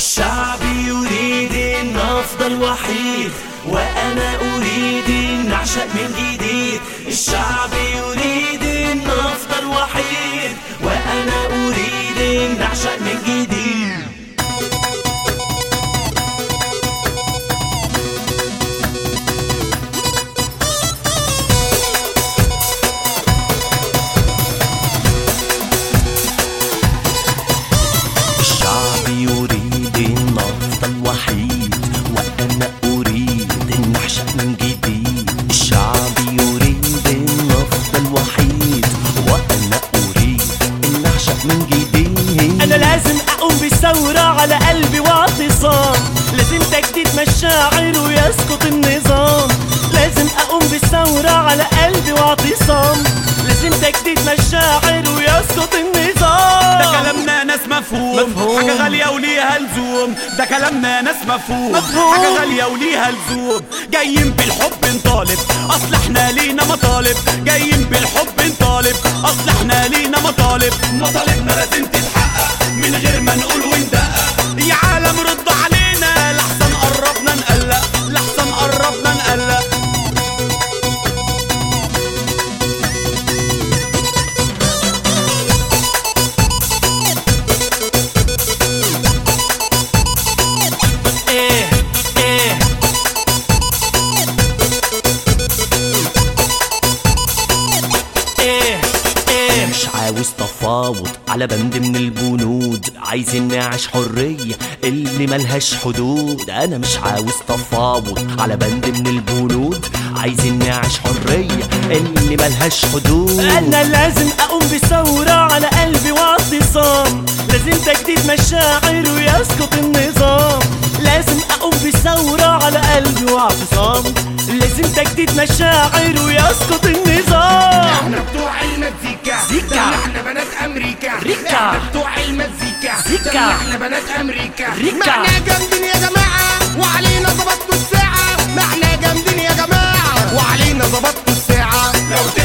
الشعب يريد النفض الوحيد وأنا أريد أن أعشق من جديد الشعب يريد النفض الوحيد وأنا أريد أن أعشق من جديد الشعب يريد النفط الوحيد وأنا أريد أن أعشق من جديد الشعب يريد النفط الوحيد وأنا أريد أن أعشق من جديد انا لازم اقوم بالثورة على قلبي واعتصام لازم تجديد مشاعر ويسقط النظام لازم اقوم بالثورة على قلبي واعتصام لازم تجديد مشاعر ويسقط النظام ده كلامنا ناس مفهوم. مفهوم. حاجة غالية وليها لزوم ده كلامنا ناس مفهوم, مفهوم. حاجة غالية وليها لزوم جايين بالحب نطالب اصل احنا لينا مطالب جايين بالحب نطالب اصل احنا لينا مطالب مطالبنا لازم تتحقق من غير ما نقول وندقق يا عالم رد علينا لحسن قربنا نقلق لحسن قربنا نقلق ايه ايه ايه ايه مش عاوز تفاوض على بند من البنود عايزين نعيش حرية اللي ملهاش حدود أنا مش عاوز تفاوض على بند من البنود عايزين نعيش حرية اللي ملهاش حدود انا لازم اقوم بثورة على قلبي واعتصام لازم تجديد مشاعر ويسقط النظام لازم اقوم بثورة على قلبي واعتصام لازم تجديد مشاعر ويسقط النظام احنا بتوع المزيكا زيكا. ده احنا بنات امريكا ريكا. احنا بتوع المزيكا زيكا. ده احنا بنات امريكا ريكا. ما احنا جامدين يا جماعه وعلينا ظبطتوا الساعه ما احنا جامدين يا جماعه وعلينا ظبطتوا الساعه لو